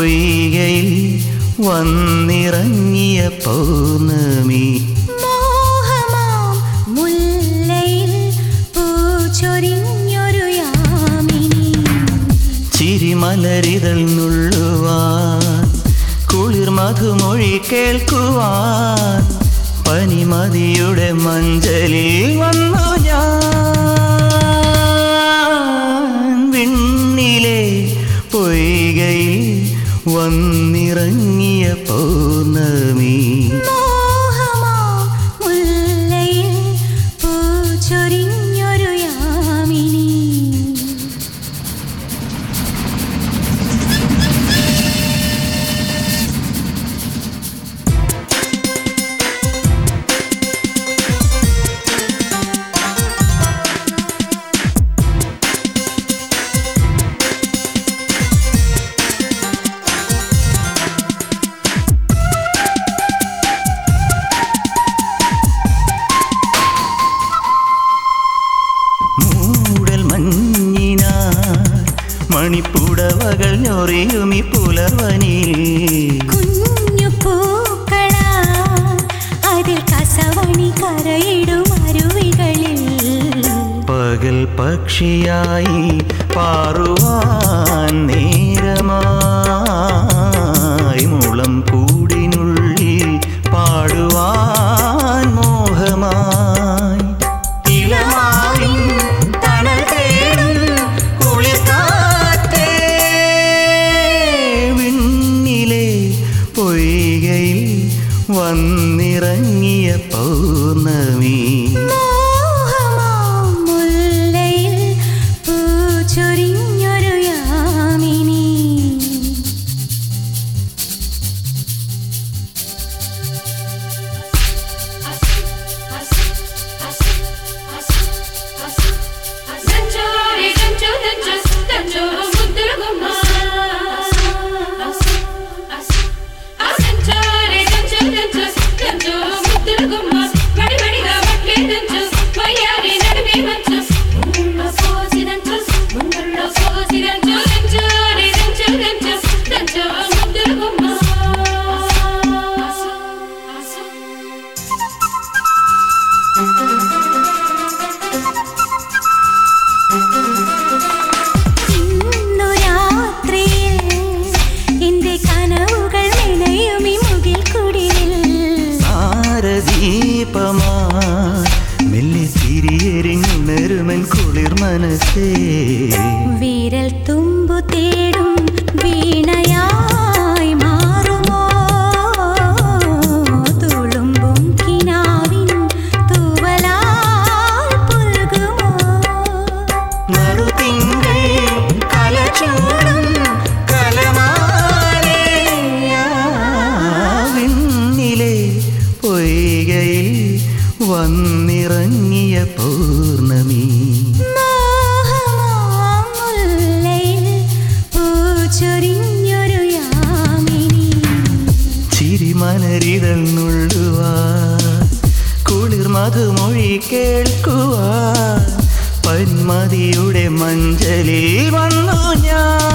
പൊയ്കയിൽ വന്നിറങ്ങിയ പൗർണമി മോഹമാം മുല്ലയിൽ പൂച്ചൊരിഞ്ഞൊരു യാമിനി ചിരിമലരിതൾ നുള്ളുവാൻ കുളിർ മധുമൊഴി കേൾക്കുവാൻ പനിമതിയുടെ മഞ്ചലിൽ വന്നു ഞാൻ വിണ്ണിലെ പൊയ്കയിൽ വന്നിറങ്ങിയ പൗർണമി മോഹമാം മുല്ലയിൽ പൂച്ചൊരിഞ്ഞൊരു യാമിനി മൂടൽ മഞ്ഞിനാൽ മണിപ്പുടവകൾ ഞൊറിയുമി പുലർവനിൽ കുഞ്ഞു പൂക്കളാ അതിൽ കസവണി കരയിടും അരുവികളിൽ പകൽ പക്ഷിയായി പാറുവാൻ നേരമായി മുളം കൂടിനുള്ളിൽ പാടുവാൻ മോഹമായി ഇളമാവിൻ തണൽ തേടും കുളിർക്കാറ്റേ വിണ്ണിലെ പൊയ്കയിൽ വന്നിറങ്ങിയ പൗർണമി മോഹമാം മുല്ലയിൽ പൂച്ചൊരിഞ്ഞൊരു യാമിനി దంచోరి దంచో దంచో దంచో ముద్దుల గుమ్మ దంచోరి దంచో దంచో దంచో ముద్దుల గుమ్మ బడి బడిగా బట్లే దంచో వయ్యారి నడిమి మంచు ముందుల్లో సోసి దంచో ముందుల్లో సోసి దంచో దంచోరి దంచో దంచో దంచో ముద్దుల గుమ్మ ഇന്നു രാത്രിയിൽ എന്റെ കനവുകൾ നിലയുമി മുകിൽ കുടിലിൽ താരദീപമാ മെല്ലെ തിരിയെരിഞ്ഞുണരുമൻ കുളിർ മനസ്സേ വിരൽ തുമ്പു തേടും വീണയായി മാറുമോ തുളുമ്പും കിനാവിൻ തൂവലാൽ പുൽകുമോ നറുതിങ്കൾ കലചൂടും കലമാലേ വിണ്ണിലെ പൊയ്കയിൽ വന്നിറങ്ങിയ പൗർണമി മോഹമാം മുല്ലയിൽ പൂച്ചൊരിഞ്ഞൊരു യാമിനി ചിരിമലരിതൾ നുള്ളുവാൻ കുളിർ മധുമൊഴി കേൾക്കുവാൻ പന്മതിയുടെ മഞ്ചലിൽ വന്നു ഞാൻ